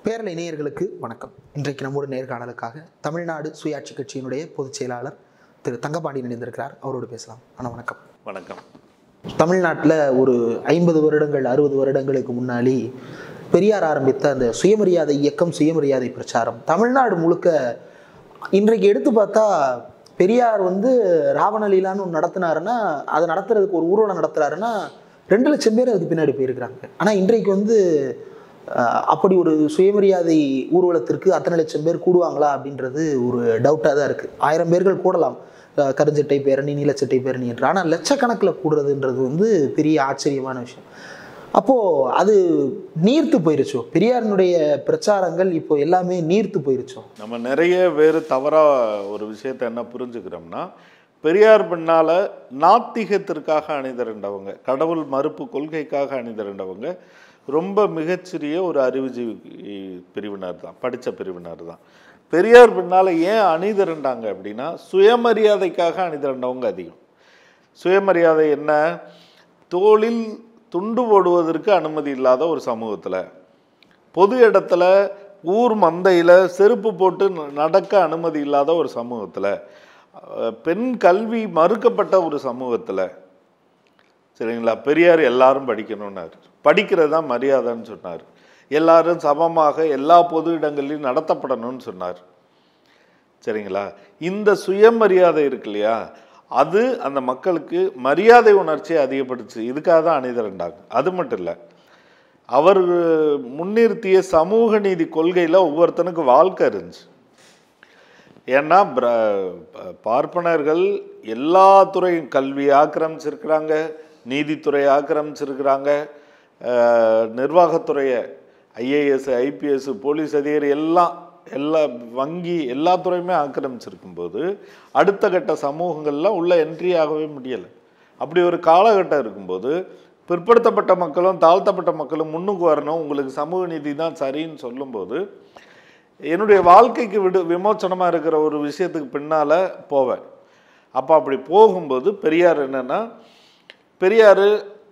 பேரலை நேயர்களுக்கு வணக்கம் இன்றைக்கு நம்மோடு நேர்காணலுக்காக தமிழ்நாடு சுயாட்சி கட்சியினுடைய பொதுச் செயலாளர் திரு தங்கபாண்டியன் இணைந்திருக்கிறார் அவரோடு பேசலாம் அண்ணா வணக்கம் வணக்கம் தமிழ்நாட்டில் ஒரு ஐம்பது வருடங்கள் அறுபது வருடங்களுக்கு முன்னாடி பெரியார் ஆரம்பித்த அந்த சுயமரியாதை இயக்கம் சுயமரியாதை பிரச்சாரம் தமிழ்நாடு முழுக்க இன்றைக்கு எடுத்து பார்த்தா பெரியார் வந்து ராவணலீலான்னு ஒன்று நடத்தினாருன்னா அதை நடத்துறதுக்கு ஒரு ஊர்வலம் நடத்துறாருன்னா ரெண்டு லட்சம் பேர் அதுக்கு பின்னாடி போயிருக்கிறாங்க ஆனால் இன்றைக்கு வந்து அஹ், அப்படி ஒரு சுயமரியாதை ஊர்வலத்திற்கு அத்தனை லட்சம் பேர் கூடுவாங்களா அப்படின்றது ஒரு டவுட்டாக தான் இருக்குது ஆயிரம் பேர்கள் கூடலாம் அஹ், கருஞ்சட்டை பேரணி நீலச்சட்டை பேரணி என்று ஆனால் லட்சக்கணக்கில் கூடுறதுன்றது வந்து பெரிய ஆச்சரியமான விஷயம் அப்போது அது நீர்த்து போயிருச்சோ பெரியாரினுடைய பிரச்சாரங்கள் இப்போ எல்லாமே நீர்த்து போயிருச்சோ நம்ம நிறைய பேர் தவறாக ஒரு விஷயத்தை என்ன புரிஞ்சுக்கிறோம்னா பெரியார் பின்னால் நாத்திகத்திற்காக அணிதிரண்டவங்க கடவுள் மறுப்பு கொள்கைக்காக அணிதிரண்டவங்க ரொம்ப மிகச்சிறிய ஒரு அறிவுஜீவி பிரிவினர் தான் படித்த பிரிவினர் தான் பெரியார் பின்னால் ஏன் அணிதிரண்டாங்க அப்படின்னா சுயமரியாதைக்காக அணிதிரண்டவங்க அதிகம் சுயமரியாதை என்ன தோளில் துண்டு போடுவதற்கு அனுமதி இல்லாத ஒரு சமூகத்தில் பொது இடத்துல ஊர் மந்தையில் செருப்பு போட்டு ந- நடக்க அனுமதி இல்லாத ஒரு சமூகத்தில் பெண் கல்வி மறுக்கப்பட்ட ஒரு சமூகத்தில் சரிங்களா பெரியார் எல்லாரும் படிக்கணும்னாரு படிக்கிறது தான் மரியாதைன்னு சொன்னார் எல்லாரும் சமமாக எல்லா பொது இடங்களிலும் நடத்தப்படணும்னு சொன்னார் சரிங்களா இந்த சுயமரியாதை இருக்கு இல்லையா அது அந்த மக்களுக்கு மரியாதை உணர்ச்சியை அதிகப்படுத்துச்சு இதுக்காக தான் அணிதிரண்டாங்க அது மட்டும் இல்லை அவர் முன்னிறுத்திய சமூக நீதி கொள்கையில் ஒவ்வொருத்தனுக்கு வாழ்க்கை இருந்துச்சு ஏன்னா பிர- ப- பார்ப்பனர்கள் எல்லா துறையும் கல்வி ஆக்கிரமிச்சிருக்கிறாங்க நீதித்துறை ஆக்கிரமிச்சிருக்கிறாங்க அஹ், நிர்வாகத்துறையை ஐஏஎஸ் ஐபிஎஸ் போலீஸ் அதிகாரி எல்லாம் எல்லா வங்கி எல்லா துறையுமே ஆக்கிரமிச்சிருக்கும்போது அடுத்த கட்ட சமூகங்கள்லாம் உள்ள என்ட்ரி ஆகவே முடியலை அப்படி ஒரு காலகட்டம் இருக்கும்போது பிற்படுத்தப்பட்ட மக்களும் தாழ்த்தப்பட்ட மக்களும் முன்னுக்கு வரணும் உங்களுக்கு சமூக நீதி தான் சரின்னு சொல்லும்போது என்னுடைய வாழ்க்கைக்கு விடு விமோச்சனமாக இருக்கிற ஒரு விஷயத்துக்கு பின்னால் போவேன் அப்போ அப்படி போகும்போது பெரியார் என்னென்னா பெரியார்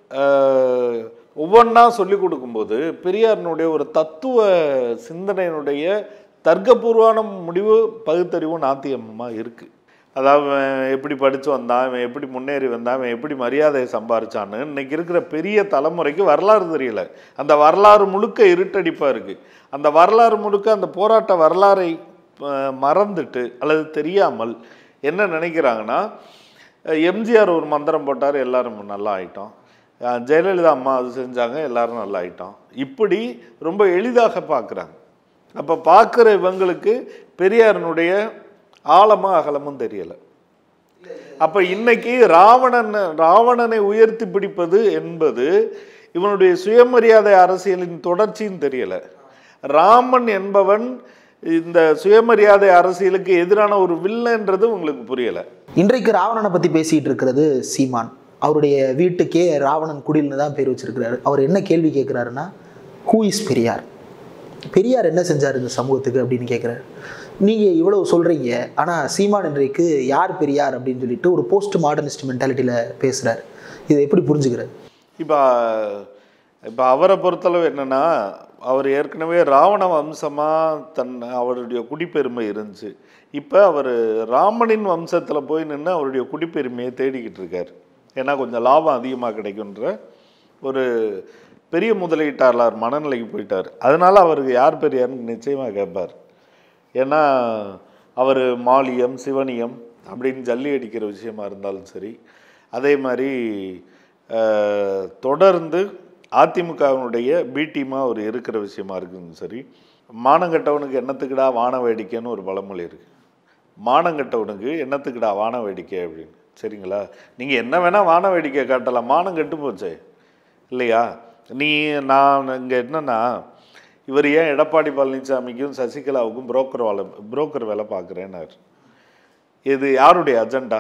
ஒவ்வொன்றா சொல்லி கொடுக்கும்போது பெரியாரினுடைய ஒரு தத்துவ சிந்தனையினுடைய தர்க்கபூர்வமான முடிவு பகுத்தறிவும் நாத்தியமாக இருக்குது அதாவது இவன் எப்படி படித்து வந்தான் இவன் எப்படி முன்னேறி வந்தான் இவன் எப்படி மரியாதையை சம்பாரிச்சான்னு இன்னைக்கு இருக்கிற பெரிய தலைமுறைக்கு வரலாறு தெரியல அந்த வரலாறு முழுக்க இருட்டடிப்பாக இருக்குது அந்த வரலாறு முழுக்க அந்த போராட்ட வரலாறை அஹ், மறந்துட்டு அல்லது தெரியாமல் என்ன நினைக்கிறாங்கன்னா அஹ், எம்ஜிஆர் ஒரு மந்திரம் போட்டார் எல்லாரும் நல்லா ஆயிட்டோம் அஹ், ஜெயலலிதா அம்மா அது செஞ்சாங்க எல்லாரும் நல்லா ஆயிட்டோம் இப்படி ரொம்ப எளிதாக பார்க்குறாங்க அப்போ பார்க்குற இவங்களுக்கு பெரியாரனுடைய ஆழமும் அகலமும் தெரியலை அப்போ இன்னைக்கு ராவணன் ராவணனை உயர்த்தி பிடிப்பது என்பது இவனுடைய சுயமரியாதை அரசியலின் தொடர்ச்சின்னு தெரியல ராமன் என்பவன் இந்த சுயமரியாதை அரசியலுக்கு எதிரான ஒரு வில்லன்றது உங்களுக்கு புரியலை இன்றைக்கு ராவணனை பற்றி பேசிகிட்டு இருக்கிறது சீமான் அவருடைய வீட்டுக்கே ராவணன் குடில்னு தான் பேர் வச்சிருக்கிறாரு அவர் என்ன கேள்வி கேட்குறாருன்னா ஹூ இஸ் பெரியார் பெரியார் என்ன செஞ்சார் இந்த சமூகத்துக்கு அப்படின்னு கேட்குறாரு நீங்கள் இவ்வளவு சொல்கிறீங்க ஆனால் சீமான் இன்றைக்கு யார் பெரியார் அப்படின்னு சொல்லிட்டு ஒரு போஸ்ட் மாடர்னிஸ்ட் மென்டாலிட்டியில் பேசுகிறார் இதை எப்படி புரிஞ்சுக்கிறார் இப்போ இப்போ அவரை பொறுத்தளவு என்னன்னா அவர் ஏற்கனவே ராவண வம்சமாக தன் அவருடைய குடிப்பெருமை இருந்துச்சு இப்போ அவர் ராமனின் வம்சத்தில் போய் நின்று அவருடைய குடிப்பெருமையை தேடிக்கிட்டு இருக்கார் ஏன்னா கொஞ்சம் லாபம் அதிகமாக கிடைக்குன்ற ஒரு பெரிய முதலீட்டாளர் மனநிலைக்கு போயிட்டார் அதனால அவருக்கு யார் பெரியார்னு நிச்சயமாக கேட்பார் ஏன்னா அவர் மாலியம் சிவனியம் அப்படின்னு ஜல்லி அடிக்கிற விஷயமா இருந்தாலும் சரி அதே மாதிரி அஹ், தொடர்ந்து அதிமுகவினுடைய பி டீமாக அவர் இருக்கிற விஷயமா இருக்குன்னு சரி மானங்கட்டவனுக்கு எண்ணத்துக்குடா வான வேடிக்கைன்னு ஒரு பழமொழி இருக்கு மானங்கட்டவனுக்கு எண்ணத்துக்குடா வான வேடிக்கை அப்படின்னு சரிங்களா நீங்கள் என்ன வேணால் வான வேடிக்கை காட்டலாம் மானம் கெட்டு போச்சே இல்லையா நீ நான் இங்கே என்னன்னா இவர் ஏன் எடப்பாடி பழனிசாமிக்கும் சசிகலாவுக்கும் புரோக்கர் வேலை புரோக்கர் வேலை பார்க்குறேன்னாரு இது யாருடைய அஜெண்டா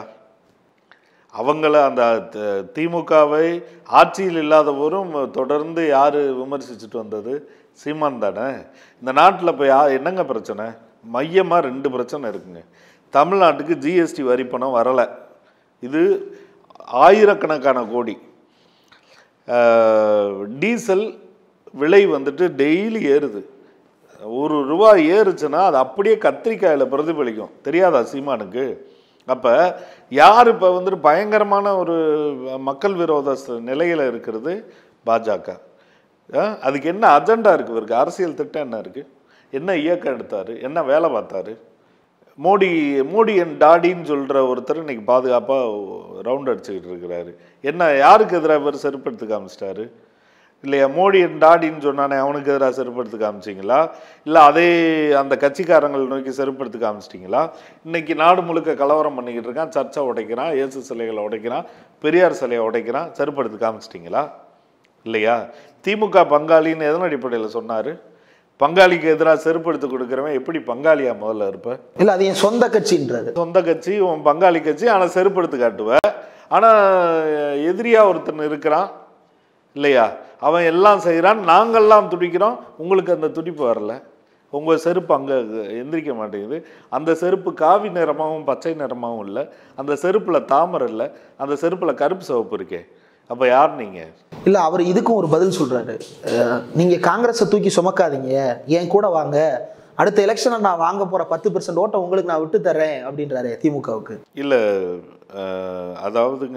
அவங்கள அந்த த- திமுகவை ஆட்சியில் இல்லாத போதும் தொடர்ந்து யார் விமர்சிச்சுட்டு வந்தது சீமான் தானே இந்த நாட்டில் இப்போ யா என்னங்க பிரச்சனை மையமாக ரெண்டு பிரச்சனை இருக்குங்க தமிழ்நாட்டுக்கு ஜிஎஸ்டி வரி பணம் வரலை இது ஆயிரக்கணக்கான கோடி அஹ், டீசல் விலை வந்துட்டு டெய்லி ஏறுது ஒரு ரூபாய் ஏறுச்சுன்னா அது அப்படியே கத்திரிக்காயில் பிரதிபலிக்கும் தெரியாதா சீமானுக்கு அப்போ யார் இப்போ வந்துட்டு பயங்கரமான ஒரு மக்கள் விரோத ச- நிலையில இருக்கிறது பாஜக அஹ், அதுக்கு என்ன அஜெண்டா இருக்குது இவருக்கு அரசியல் திட்டம் என்ன இருக்குது என்ன இயக்கம் எடுத்தார் என்ன வேலை பார்த்தாரு மோடி மோடி என் டாடின்னு சொல்கிற ஒருத்தர் இன்னைக்கு பாதுகாப்பாக ரவுண்ட் அடிச்சுக்கிட்டு இருக்கிறாரு என்ன யாருக்கு எதிராக இவர் செருப்படுத்து காமிச்சிட்டாரு இல்லையா மோடி என் டாடின்னு சொன்னானே அவனுக்கு எதிராக செருப்படுத்து காமிச்சிங்களா இல்லை அதே அந்த கட்சிக்காரங்கள் நோக்கி செருப்படுத்து காமிச்சிட்டிங்களா இன்னைக்கு நாடு முழுக்க கலவரம் பண்ணிக்கிட்டு இருக்கான் சர்ச்சை உடைக்கிறான் இயேசு சிலைகளை உடைக்கிறான் பெரியார் சிலையை உடைக்கிறான் செருப்படுத்து காமிச்சிட்டிங்களா இல்லையா திமுக பங்காளின்னு எதன் அடிப்படையில் சொன்னார் பங்காளிக்கு எதிராக செருப்படுத்து கொடுக்குறவன் எப்படி பங்காளியா முதல்ல இருப்ப இல்ல அது என் சொந்த கட்சின்றாரு சொந்த கட்சி உன் பங்காளி கட்சி ஆனால் செருப்படுத்து காட்டுவ ஆனால் எதிரியா ஒருத்தன் இருக்கிறான் இல்லையா அவன் எல்லாம் செய்கிறான் நாங்கள்லாம் துடிக்கிறோம் உங்களுக்கு அந்த துடிப்பு வரல உங்கள் செருப்பு அங்கே எந்திரிக்க மாட்டேங்குது அந்த செருப்பு காவி நிறமாகவும் பச்சை நிறமாகவும் இல்லை அந்த செருப்பில் தாமரை இல்லை அந்த செருப்பில் கருப்பு சிவப்பு இருக்கே அப்போ யார் நீங்கள் இல்ல அவர் இதுக்கும் ஒரு பதில் சொல்றாரு அஹ், நீங்க காங்கிரஸை தூக்கி சுமக்காதீங்க என் கூட வாங்க அடுத்த எலெக்ஷனை நான் வாங்க போற பத்து பெர்சன்ட் ஓட்டை உங்களுக்கு நான் விட்டு தர்றேன் அப்படின்றாரு திமுகவுக்கு இல்லை அதாவதுங்க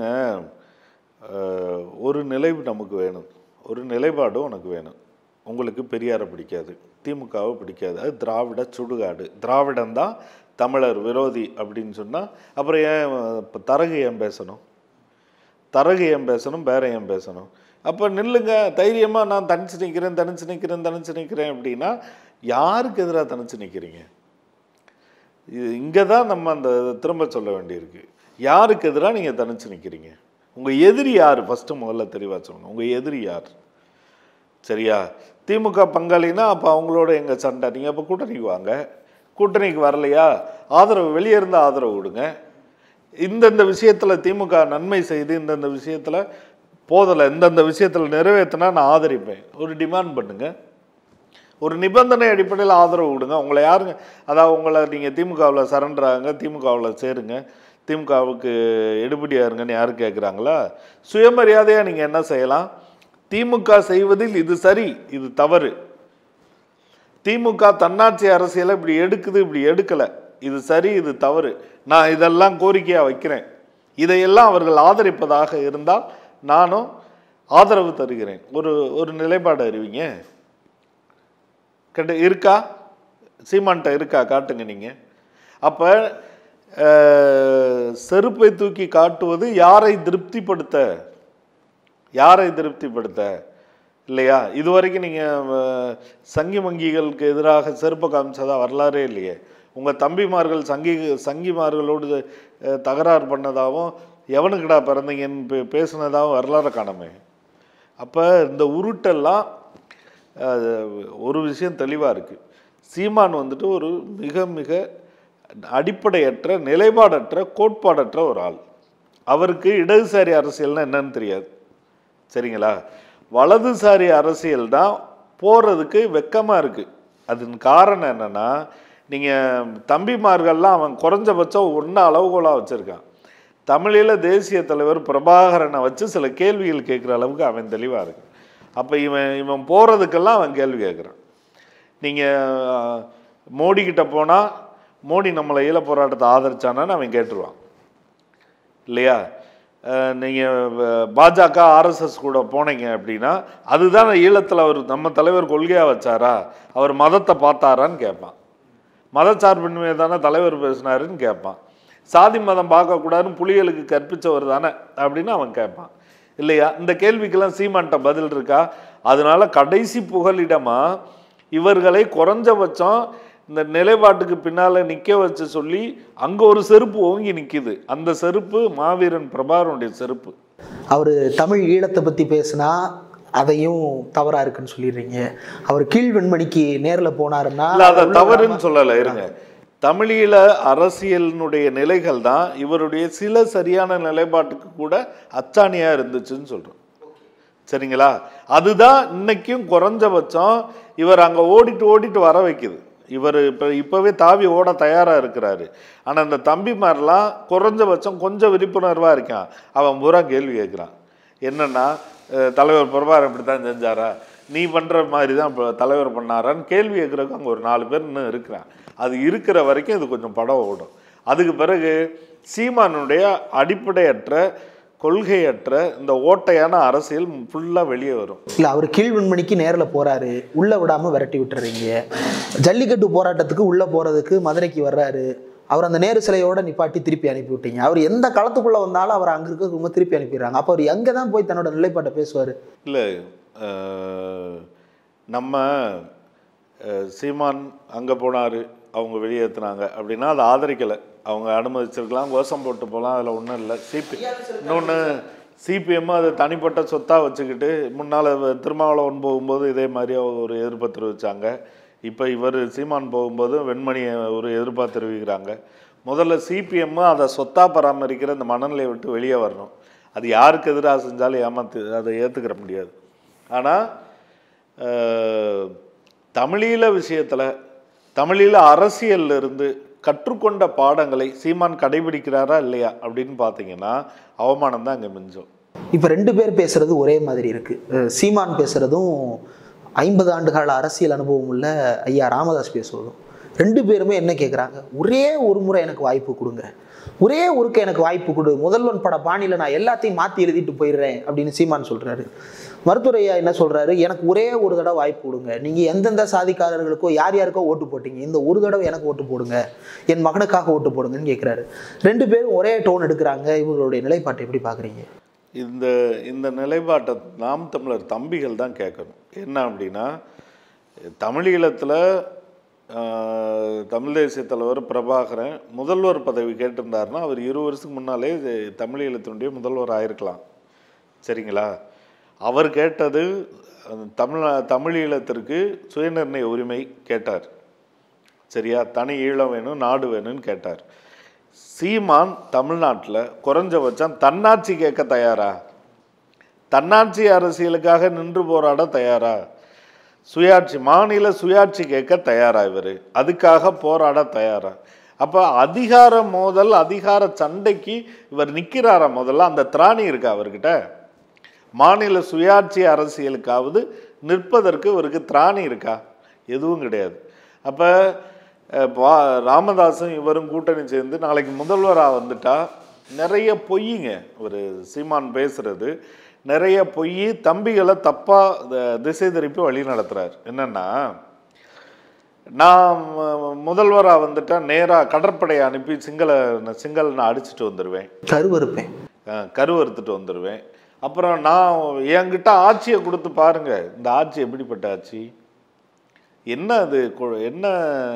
அஹ், ஒரு நிலை நமக்கு வேணும் ஒரு நிலைப்பாடு உனக்கு வேணும் உங்களுக்கு பெரியாரை பிடிக்காது திமுகவை பிடிக்காது அது திராவிட சுடுகாடு திராவிடம் தான் தமிழர் விரோதி அப்படின்னு சொன்னால் அப்புறம் ஏன் இப்போ தரகு ஏன் பேசணும் தரகு ஏன் பேசணும் பேர ஏன் பேசணும் அப்போ நில்லுங்க தைரியமாக நான் தனிச்சு நிற்கிறேன் தனிச்சு நிற்கிறேன் தனிச்சு நிற்கிறேன் அப்படின்னா யாருக்கு எதிராக தனிச்சு நிற்கிறீங்க இது இங்கே தான் நம்ம அந்த திரும்ப சொல்ல வேண்டியிருக்கு யாருக்கு எதிராக நீங்கள் தனிச்சு நிற்கிறீங்க உங்கள் எதிரி யார் ஃபஸ்ட்டு முதல்ல தெளிவாக சொல்லணும் உங்கள் எதிரி யார் சரியா திமுக பங்காளினா அப்போ அவங்களோட எங்கள் சண்டை நீங்கள் அப்போ கூட்டணிக்கு வாங்க கூட்டணிக்கு வரலையா ஆதரவு வெளியே இருந்து ஆதரவு கொடுங்க இந்தந்த விஷயத்தில் திமுக நன்மை செய்து இந்தந்த விஷயத்தில் போதலை இந்தந்த விஷயத்தில் நிறைவேற்றினா நான் ஆதரிப்பேன் ஒரு டிமாண்ட் பண்ணுங்க ஒரு நிபந்தனை அடிப்படையில் ஆதரவு கொடுங்க உங்களை யாருங்க அதாவது உங்களை நீங்கள் திமுகவில் சரண்டர் ஆகுங்க திமுகவில் சேருங்க திமுகவுக்கு எடுபடியா இருங்கன்னு யார் கேட்குறாங்களா சுயமரியாதையாக நீங்கள் என்ன செய்யலாம் திமுக செய்வதில் இது சரி இது தவறு திமுக தன்னாட்சி அரசியலை இப்படி எடுக்குது இப்படி எடுக்கலை இது சரி இது தவறு நான் இதெல்லாம் கோரிக்கையாக வைக்கிறேன் இதையெல்லாம் அவர்கள் ஆதரிப்பதாக இருந்தால் நானும் ஆதரவு தருகிறேன் ஒரு ஒரு நிலைப்பாடு அறிவிங்க கண்டு இருக்கா சீமான்ட்ட இருக்கா காட்டுங்க நீங்கள் அப்போ செருப்பை தூக்கி காட்டுவது யாரை திருப்திப்படுத்த யாரை திருப்திப்படுத்த இல்லையா இதுவரைக்கும் நீங்கள் சங்கி மங்கிகளுக்கு எதிராக செருப்பை காமிச்சதா வரலாறே இல்லையே உங்கள் தம்பிமார்கள் சங்கி சங்கிமார்களோடு அஹ், தகராறு பண்ணதாகவும் எவனுக்குடா பிறந்தீங்கன்னு பே பேசுனதாகவும் வரலாறு காணமே அப்போ இந்த உருட்டெல்லாம் அஹ், ஒரு விஷயம் தெளிவாக இருக்குது சீமான் வந்துட்டு ஒரு மிக மிக அடிப்படையற்ற நிலைப்பாடற்ற கோட்பாடற்ற ஒரு ஆள் அவருக்கு இடதுசாரி அரசியல்னா என்னன்னு தெரியாது சரிங்களா வலதுசாரி அரசியல் தான் போகிறதுக்கு வெக்கமாக இருக்குது அதன் காரணம் என்னென்னா நீங்கள் தம்பிமார்கள்லாம் அவன் குறைஞ்சபட்சம் ஒன்று அளவுகோலாக வச்சுருக்கான் தமிழில் தேசிய தலைவர் பிரபாகரனை வச்சு சில கேள்விகள் கேட்குற அளவுக்கு அவன் தெளிவாக இருக்கு அப்போ இவன் இவன் போகிறதுக்கெல்லாம் அவன் கேள்வி கேட்குறான் நீங்கள் மோடி கிட்ட போனால் மோடி நம்மளை ஈழ போராட்டத்தை ஆதரிச்சானான்னு அவன் கேட்டுருவான் இல்லையா நீங்கள் பாஜக ஆர்எஸ்எஸ் கூட போனீங்க அப்படின்னா அதுதான் ஈழத்தில் அவர் நம்ம தலைவர் கொள்கையாக வச்சாரா அவர் மதத்தை பார்த்தாரான்னு கேட்பான் மதச்சார்பின்மை தானே தலைவர் பேசினாருன்னு கேட்பான் சாதி மதம் பார்க்கக்கூடாதுன்னு புலிகளுக்கு கற்பிச்சவர் தானே அப்படின்னு அவன் கேட்பான் இல்லையா இந்த கேள்விக்கெல்லாம் சீமான்ட்ட பதில் இருக்கா அதனால கடைசி புகலிடமா இவர்களை குறைஞ்சபட்சம் இந்த நிலைப்பாட்டுக்கு பின்னால நிக்க வச்சு சொல்லி அங்க ஒரு செருப்பு ஓங்கி நிக்குது அந்த செருப்பு மாவீரன் பிரபாகரனுடைய செருப்பு அவர் தமிழ் ஈழத்தை பற்றி பேசினா அதையும் தவறா இருக்குன்னு சொல்லிடுறீங்க அவர் கீழ் வெண்மணிக்கு நேரில் போனாருன்னா இல்ல அதை உள்ள தவறுன்னு சொல்லல இருங்க தமிழீழ அரசியலினுடைய நிலைகள் தான் இவருடைய சில சரியான நிலைப்பாட்டுக்கு கூட அச்சாணியா இருந்துச்சுன்னு சொல்றோம் சரிங்களா அதுதான் இன்னைக்கும் குறைஞ்சபட்சம் இவர் அங்க ஓடிட்டு ஓடிட்டு வர வைக்குது இவர் இப்போ இப்போவே தாவி ஓட தயாராக இருக்கிறாரு ஆனால் அந்த தம்பிமாரெலாம் குறைஞ்சபட்சம் கொஞ்சம் விழிப்புணர்வாக இருக்கான் அவன் பூரா கேள்வி கேட்குறான் என்னன்னா அஹ், தலைவர் பிரபாகரன் இப்படி தான் செஞ்சாரா நீ பண்ணுற மாதிரி தான் இப்போ தலைவர் பண்ணாரான்னு கேள்வி கேட்குறதுக்கு அங்கே ஒரு நாலு பேர் இன்னும் இருக்கிறான் அது இருக்கிற வரைக்கும் இது கொஞ்சம் படம் ஓடும் அதுக்கு பிறகு சீமானுடைய அடிப்படையற்ற கொள்கையற்ற இந்த ஓட்டையான அரசியல் ஃபுல்லாக வெளியே வரும் இல்லை அவர் கீழ்வன்மணிக்கு நேரில் போறாரு உள்ள விடாம விரட்டி விட்டுறீங்க ஜல்லிக்கட்டு போராட்டத்துக்கு உள்ள போறதுக்கு மதுரைக்கு வர்றாரு அவர் அந்த நேரு சிலையோட நிப்பாட்டி திருப்பி அனுப்பி விட்டீங்க அவர் எந்த களத்துக்குள்ள வந்தாலும் அவர் அங்க இருக்கவங்க திருப்பி அனுப்பிடுறாங்க அப்போ அவர் எங்கே தான் போய் தன்னோட நிலைப்பாட்டை பேசுவார் இல்லை அஹ், நம்ம அஹ், சீமான் அங்கே போனார் அவங்க வெளியேற்றுனாங்க அப்படின்னா அதை ஆதரிக்கலை அவங்க அனுமதிச்சிருக்கலாம் கோஷம் போட்டு போகலாம் அதில் ஒன்றும் இல்லை சிபி இன்னொன்று சிபிஎம் அது தனிப்பட்ட சொத்தாக வச்சுக்கிட்டு முன்னால் திருமாவளவன் போகும்போது இதே மாதிரி ஒரு எதிர்ப்பை தெரிவித்தாங்க இப்போ இவர் சீமான் போகும்போது வெண்மணியை ஒரு எதிர்ப்பாக தெரிவிக்கிறாங்க முதல்ல சிபிஎம் அதை சொத்தாக பராமரிக்கிற இந்த மனநிலையை விட்டு வெளியே வரணும் அது யாருக்கு எதிராக செஞ்சாலும் ஏமாத்து அதை ஏற்றுக்கிற முடியாது ஆனால் தமிழீழ விஷயத்தில் தமிழீழ அரசியல்ல இருந்து கற்றுக்கொண்ட பாடங்களை சீமான் கடைபிடிக்கிறாரா இல்லையா அப்படின்னு பார்த்தீங்கன்னா அவமானம் தான் அங்கே மிஞ்சும் இப்போ ரெண்டு பேர் பேசுறது ஒரே மாதிரி இருக்கு அஹ் சீமான் பேசுறதும் ஐம்பது ஆண்டுகால அரசியல் அனுபவம் உள்ள ஐயா ராமதாஸ் பேசுவதும் ரெண்டு பேருமே என்ன கேட்குறாங்க ஒரே ஒரு முறை எனக்கு வாய்ப்பு கொடுங்க ஒரே ஒருக்க எனக்கு வாய்ப்பு கொடு முதல்வன் பட பாணியில் நான் எல்லாத்தையும் மாற்றி எழுதிட்டு போயிடுறேன் அப்படின்னு சீமான் சொல்றாரு மருத்துவர் ஐயா என்ன சொல்றாரு எனக்கு ஒரே ஒரு தடவை வாய்ப்பு கொடுங்க நீங்க எந்தெந்த சாதிக்காரர்களுக்கோ யார் யாருக்கோ ஓட்டு போட்டீங்க இந்த ஒரு தடவை எனக்கு ஓட்டு போடுங்க என் மகனுக்காக ஓட்டு போடுங்கன்னு கேட்குறாரு ரெண்டு பேரும் ஒரே டோன் எடுக்கிறாங்க இவங்களுடைய நிலைப்பாட்டை எப்படி பார்க்குறீங்க இந்த இந்த நிலைப்பாட்டை நாம் தமிழர் தம்பிகள் தான் கேட்கணும் என்ன அப்படின்னா தமிழீழத்தில் தமிழ் தேசிய தலைவர் பிரபாகரன் முதல்வர் பதவி கேட்டிருந்தாருன்னா அவர் இரு வருஷத்துக்கு முன்னாலே இது தமிழீழத்தினுடைய முதல்வர் ஆயிருக்கலாம் சரிங்களா அவர் கேட்டது அந்த தமிழ் தமிழீழத்திற்கு சுயநிர்ணய உரிமை கேட்டார் சரியா தனி ஈழம் வேணும் நாடு வேணும்னு கேட்டார் சீமான் தமிழ்நாட்டில் குறைஞ்சபட்சம் தன்னாட்சி கேட்க தயாரா தன்னாட்சி அரசியலுக்காக நின்று போராட தயாரா சுயாட்சி மாநில சுயாட்சி கேட்க தயாரா இவர் அதுக்காக போராட தயாரா அப்போ அதிகார மோதல் அதிகார சண்டைக்கு இவர் நிற்கிறாரா முதல்ல அந்த திராணி இருக்கா அவர்கிட்ட மாநில சுயாட்சி அரசியலுக்காவது நிற்பதற்கு இவருக்கு திராணி இருக்கா எதுவும் கிடையாது அப்போ ராமதாசும் இவரும் கூட்டணி சேர்ந்து நாளைக்கு முதல்வராக வந்துட்டா நிறைய பொய்யுங்க ஒரு சீமான் பேசுறது நிறைய பொய் தம்பிகளை தப்பாக திசை திருப்பி வழி நடத்துறார் என்னன்னா நான் முதல்வராக வந்துட்டா நேராக கடற்படையை அனுப்பி சிங்கள சிங்களனை அடிச்சுட்டு வந்துடுவேன் கருவறுப்பேன் அஹ் கருவறுத்துட்டு வந்துடுவேன் அப்புறம் நான் என்கிட்ட ஆட்சியை கொடுத்து பாருங்க இந்த ஆட்சி எப்படிப்பட்ட ஆட்சி என்ன அது கு- என்ன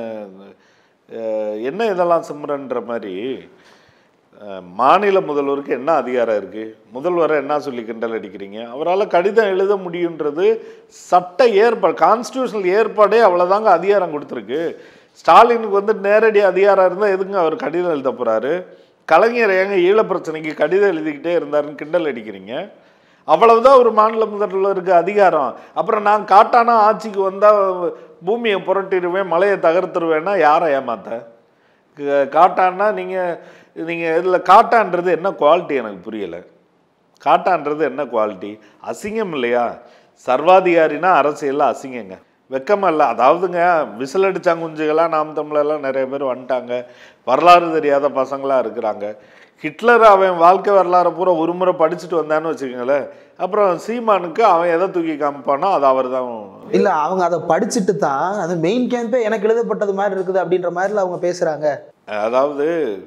அஹ், என்ன இதெல்லாம் சிம்ரன்ற மாதிரி அஹ், மாநில முதல்வருக்கு என்ன அதிகாரம் இருக்கு முதல்வரை என்ன சொல்லி கிண்டல் அடிக்கிறீங்க அவரால் கடிதம் எழுத முடியுன்றது சட்ட ஏற்பாடு கான்ஸ்டியூஷனல் ஏற்பாடே அவ்வளோதாங்க அதிகாரம் கொடுத்துருக்கு ஸ்டாலினுக்கு வந்து நேரடி அதிகாரம் இருந்தால் எதுங்க அவர் கடிதம் எழுத போறாரு கலைஞர் ஏங்க ஈழ பிரச்சனைக்கு கடிதம் எழுதிக்கிட்டே இருந்தாருன்னு கிண்டல் அடிக்கிறீங்க அவ்வளவுதான் ஒரு மாநில முதல்வருக்கு அதிகாரம் அப்புறம் நான் காட்டானா ஆட்சிக்கு வந்தால் பூமியை புரட்டிடுவேன் மலையை தகர்த்துருவேன்னா யாரை ஏமாத்த க- காட்டான்னா நீங்கள் நீங்கள் இதில் காட்டான்றது என்ன குவாலிட்டி எனக்கு புரியலை காட்டான்றது என்ன குவாலிட்டி அசிங்கம் இல்லையா சர்வாதிகாரினா அரசியலில் அசிங்கங்க வெக்கமா இல்லை அதாவதுங்க விசில் அடிச்சாங்குஞ்சுகளாக நாம் தமிழெல்லாம் நிறைய பேர் வந்துட்டாங்க வரலாறு தெரியாத பசங்களாக இருக்கிறாங்க ஹிட்லர் அவன் வாழ்க்கை வரலாறு பூரா ஒரு முறை படிச்சுட்டு வந்தான்னு வச்சுக்கோங்களேன் அப்புறம் சீமானுக்கு அவன் எதை தூக்கி காமிப்பானோ அது அவர் தான் இல்ல அவங்க அதை படிச்சுட்டு தான் அது மெயின் கேம்பே எனக்கு எழுதப்பட்டது மாதிரி இருக்குது அப்படின்ற மாதிரில அவங்க பேசுறாங்க அதாவது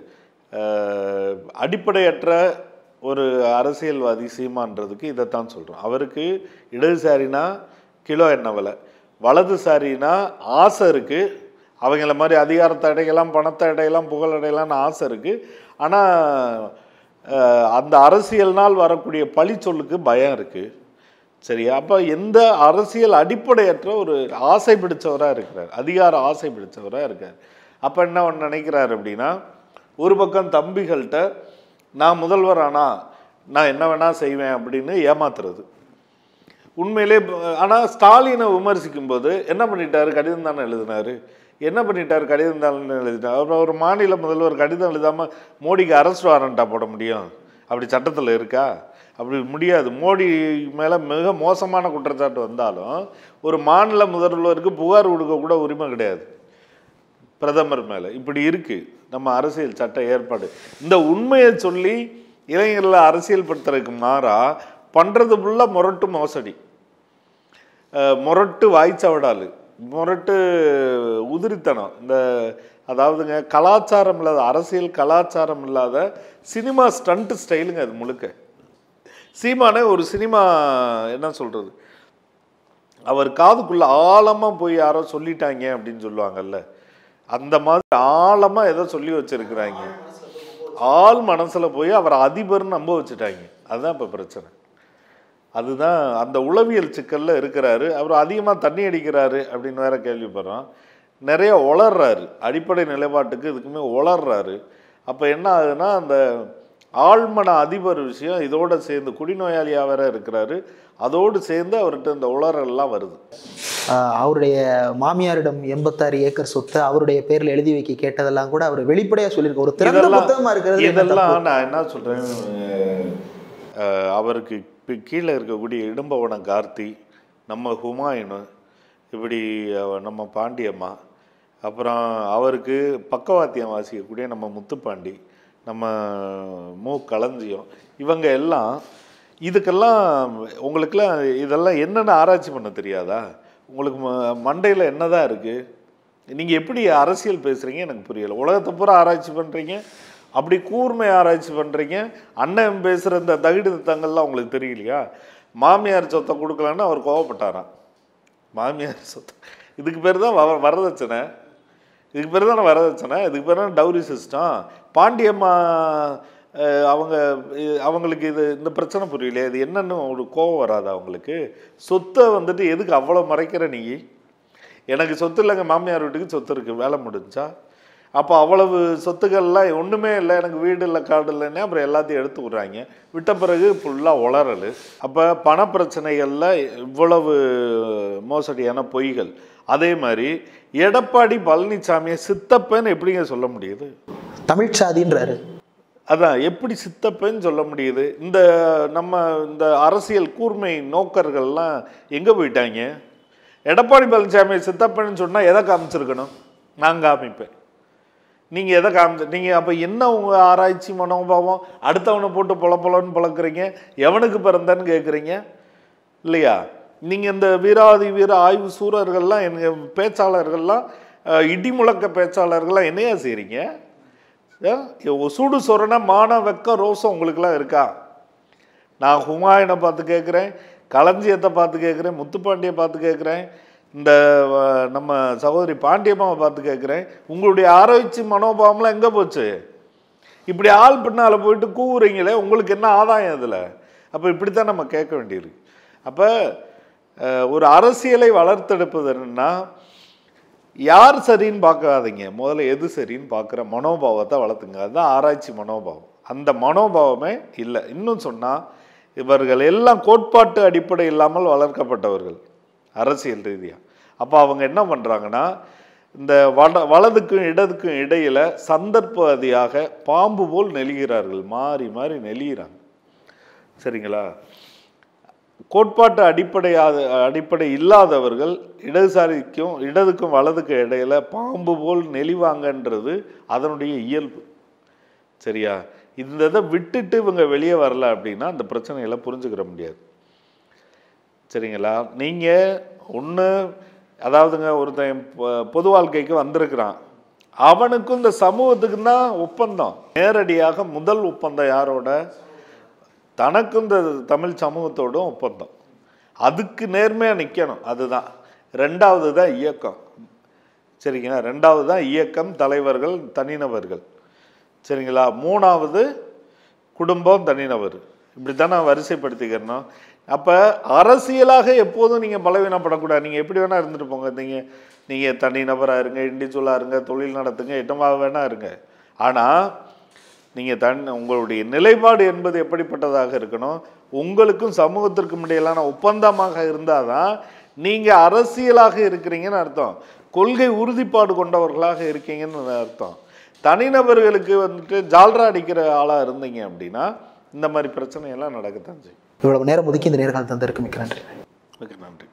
அஹ், அடிப்படையற்ற ஒரு அரசியல்வாதி சீமான்றதுக்கு இதைத்தான் சொல்கிறோம் அவருக்கு இடதுசாரினா கிலோ என்ன விலை வலதுசாரினா ஆசை இருக்குது அவங்கள மாதிரி அதிகாரத்தை அடையலாம் பணத்தை அடையலாம் புகழ் அடையலாம்னு ஆசை இருக்குது ஆனால் அந்த அரசியல்னால் வரக்கூடிய பழி சொல்லுக்கு பயம் இருக்குது சரியா அப்போ எந்த அரசியல் அடிப்படையற்ற ஒரு ஆசை பிடிச்சவராக இருக்கிறார் அதிகார ஆசை பிடிச்சவராக இருக்கார் அப்போ என்ன ஒன்று நினைக்கிறார் அப்படின்னா ஒரு பக்கம் தம்பிகள்கிட்ட நான் முதல்வர் ஆனா நான் என்ன வேணால் செய்வேன் அப்படின்னு ஏமாத்துறது உண்மையிலே ஆனால் ஸ்டாலினை விமர்சிக்கும் போது என்ன பண்ணிட்டாரு கடிதம் தானே எழுதினாரு என்ன பண்ணிட்டாரு கடிதம் தானே எழுதினார் அப்புறம் ஒரு மாநில முதல்வர் கடிதம் எழுதாமல் மோடிக்கு அரெஸ்ட் வாரண்டா போட முடியும் அப்படி சட்டத்தில் இருக்கா அப்படி முடியாது மோடி மேலே மிக மோசமான குற்றச்சாட்டு வந்தாலும் ஒரு மாநில முதல்வருக்கு புகார் கொடுக்க கூட உரிமை கிடையாது பிரதமர் மேலே இப்படி இருக்கு நம்ம அரசியல் சட்ட ஏற்பாடு இந்த உண்மையை சொல்லி இளைஞர்களை அரசியல் படுத்துறதுக்கு மாறா பண்ணுறது ஃபுல்லாக முரட்டு மோசடி அஹ், முரட்டு வாய்ச்சவடால் முரட்டு உதிரித்தனம் இந்த அதாவதுங்க கலாச்சாரம் இல்லாத அரசியல் கலாச்சாரம் இல்லாத சினிமா ஸ்டண்ட் ஸ்டைலுங்க அது முழுக்க சீமானே ஒரு சினிமா என்ன சொல்கிறது அவர் காதுக்குள்ள ஆழமாக போய் யாரோ சொல்லிட்டாங்க அப்படின்னு சொல்லுவாங்கல்ல அந்த மாதிரி ஆழமாக ஏதோ சொல்லி வச்சிருக்கிறாங்க ஆள் மனசில் போய் அவர் அதிபர்னு நம்ப வச்சுட்டாங்க அதுதான் இப்போ பிரச்சனை அதுதான் அந்த உளவியல் சிக்கல்ல இருக்கிறாரு அவர் அதிகமாக தண்ணி அடிக்கிறாரு அப்படின்னு வேற கேள்விப்படுறோம் நிறைய உளர்றாரு அடிப்படை நிலைப்பாட்டுக்கு இதுக்குமே உளர்றாரு அப்போ என்ன ஆகுதுன்னா அந்த ஆழ்மன அதிபர் விஷயம் இதோட சேர்ந்து குடிநோயாளியாக வேற இருக்கிறாரு அதோடு சேர்ந்து அவர்கிட்ட இந்த உளறல்லாம் வருது ஆஹ் அவருடைய மாமியாரிடம் எண்பத்தாறு ஏக்கர் சொத்தை அவருடைய பேர்ல எழுதி வைக்க கேட்டதெல்லாம் கூட அவர் வெளிப்படையா சொல்லியிருக்க ஒரு திறந்த இதெல்லாம் புத்தகமா இருக்கிறது என்ன இதெல்லாம் தப்பு? நான் என்ன சொல்றேன் அஹ், அவருக்கு பி- கீழே இருக்கக்கூடிய இடும்பவனம் கார்த்தி நம்ம ஹுமாயூனு இப்படி அஹ், நம்ம பாண்டியம்மா அப்புறம் அவருக்கு பக்கவாத்தியம் வாசிக்கக்கூடிய நம்ம முத்துப்பாண்டி நம்ம மு களஞ்சியம் இவங்க எல்லாம் இதுக்கெல்லாம் உங்களுக்கெல்லாம் இதெல்லாம் என்னென்ன ஆராய்ச்சி பண்ண தெரியாதா உங்களுக்கு ம- மண்டையில் என்னதான் இருக்குது நீங்கள் எப்படி அரசியல் பேசுகிறீங்க எனக்கு புரியல உலகத்தை பூரா ஆராய்ச்சி பண்ணுறீங்க அப்படி கூர்மை ஆராய்ச்சி பண்ணுறீங்க அண்ணன் பேசுகிற இந்த தகுடு தங்கள்லாம் உங்களுக்கு தெரியலையா மாமியார் சொத்தை கொடுக்கலன்னு அவர் கோவப்பட்டாராம் மாமியார் சொத்து இதுக்கு பேர் தான் வ- வரதட்சணை இதுக்கு பேர் தானே வரதட்சணை இதுக்கு பேர் தான் டவுரி சிஸ்டம் பாண்டியம்மா அஹ், அவங்க இ- அவங்களுக்கு இது இந்த பிரச்சனை புரியலையே இது என்னன்னு ஒரு கோவம் வராது அவங்களுக்கு சொத்தை வந்துட்டு எதுக்கு அவ்வளோ மறைக்கிற நீ எனக்கு சொத்து இல்லைங்க மாமியார் வீட்டுக்கு சொத்து இருக்குது வேலை முடிஞ்சா அப்போ அவ்வளவு சொத்துக்கள்லாம் ஒன்றுமே இல்லை எனக்கு வீடு இல்லை காடு இல்லைன்னு அப்புறம் எல்லாத்தையும் எடுத்து விட்றாங்க விட்ட பிறகு ஃபுல்லாக உளறல் அப்போ பணப்பிரச்சனைகளில் இவ்வளவு மோசடியான பொய்கள் அதே மாதிரி எடப்பாடி பழனிசாமியை சித்தப்பன்னு எப்படிங்க சொல்ல முடியுது தமிழ் சாதின்றாரு அதான் எப்படி சித்தப்பன்னு சொல்ல முடியுது இந்த நம்ம இந்த அரசியல் கூர்மை நோக்கர்கள்லாம் எங்கே போயிட்டாங்க எடப்பாடி பழனிசாமி சித்தப்பன்னு சொன்னால் எதை காமிச்சிருக்கணும் நான் காமிப்பேன் நீங்கள் எதை காமிச்சு நீங்கள் அப்போ என்ன உங்கள் ஆராய்ச்சி மனோபாவம் அடுத்தவனை போட்டு பொல பொலன்னு பழக்கிறீங்க எவனுக்கு பிறந்தன்னு கேட்குறீங்க இல்லையா நீங்கள் இந்த வீராதி வீர ஆய்வு சூரர்கள்லாம் எங்கள் பேச்சாளர்கள்லாம் அஹ், இடிமுழக்க பேச்சாளர்கள்லாம் என்னையா செய்கிறீங்க சுடு சொரண மான வெக்க ரோசம் உங்களுக்குலாம் இருக்கா நான் ஹுமாயூனை பார்த்து கேட்குறேன் களஞ்சியத்தை பார்த்து கேட்குறேன் முத்துப்பாண்டியை பார்த்து கேட்குறேன் இந்த அஹ், நம்ம சகோதரி பாண்டியம்மாவை பார்த்து கேட்குறேன் உங்களுடைய ஆராய்ச்சி மனோபாவம்லாம் எங்கே போச்சு இப்படி ஆள் பின்னால் போயிட்டு கூவுறீங்களே உங்களுக்கு என்ன ஆதாயம் இதில் அப்போ இப்படித்தான் நம்ம கேட்க வேண்டியிருக்கு அப்போ அஹ், ஒரு அரசியலை வளர்த்தெடுப்பது என்னன்னா யார் சரின்னு பார்க்காதீங்க முதல்ல எது சரின்னு பார்க்குற மனோபாவத்தை வளர்த்துங்க அதுதான் ஆராய்ச்சி மனோபாவம் அந்த மனோபாவமே இல்லை இன்னும் சொன்னால் இவர்கள் எல்லாம் கோட்பாட்டு அடிப்படை இல்லாமல் வளர்க்கப்பட்டவர்கள் அரசியல் ரீதியாக அப்போ அவங்க என்ன பண்ணுறாங்கன்னா இந்த வட வலதுக்கும் இடதுக்கும் இடையில சந்தர்ப்பதியாக பாம்பு போல் நெளிகிறார்கள் மாறி மாறி நெளிகிறாங்க சரிங்களா கோட்பாட்டு அடிப்படையாத அடிப்படை இல்லாதவர்கள் இடதுசாரிக்கும் இடதுக்கும் வலதுக்கும் இடையில பாம்பு போல் நெளிவாங்கன்றது அதனுடைய இயல்பு சரியா இந்த இதை விட்டுட்டு இவங்க வெளியே வரல அப்படின்னா அந்த பிரச்சனைகளை புரிஞ்சுக்கிற முடியாது சரிங்களா நீங்கள் ஒன்று அதாவதுங்க ஒருத்தன் பொ- பொது வாழ்க்கைக்கு வந்திருக்கிறான் அவனுக்கும் இந்த சமூகத்துக்கும் தான் ஒப்பந்தம் நேரடியாக முதல் ஒப்பந்தம் யாரோட தனக்கும் இந்த தமிழ் சமூகத்தோடும் ஒப்பந்தம் அதுக்கு நேர்மையாக நிற்கணும் அதுதான் ரெண்டாவது தான் இயக்கம் சரிங்களா ரெண்டாவது தான் இயக்கம் தலைவர்கள் தனிநபர்கள் சரிங்களா மூணாவது குடும்பம் தனிநபர் இப்படி தான் நான் வரிசைப்படுத்திக்கிறணும் அப்போ அரசியலாக எப்போதும் நீங்கள் பலவீனப்படக்கூடாது நீங்கள் எப்படி வேணால் இருந்துட்டு போங்க நீங்கள் நீங்கள் தனிநபராக இருங்க இண்டிவிஜுவலாக இருங்க தொழில் நடத்துங்க என்னமாக வேணா இருங்க ஆனால் நீங்கள் தன் உங்களுடைய நிலைப்பாடு என்பது எப்படிப்பட்டதாக இருக்கணும் உங்களுக்கும் சமூகத்திற்கும் இடையிலான ஒப்பந்தமாக இருந்தால் தான் நீங்கள் அரசியலாக இருக்கிறீங்கன்னு அர்த்தம் கொள்கை உறுதிப்பாடு கொண்டவர்களாக இருக்கீங்கன்னு அர்த்தம் தனிநபர்களுக்கு வந்துட்டு ஜால்ரா அடிக்கிற ஆளாக இருந்தீங்க அப்படின்னா இந்த மாதிரி பிரச்சனையெல்லாம் நடக்கத்தான் செய்யும் இவ்வளவு நேரம் ஒதுக்கி இந்த நேர்காணல் தந்ததற்கு மிக்க நன்றி மிக நன்றி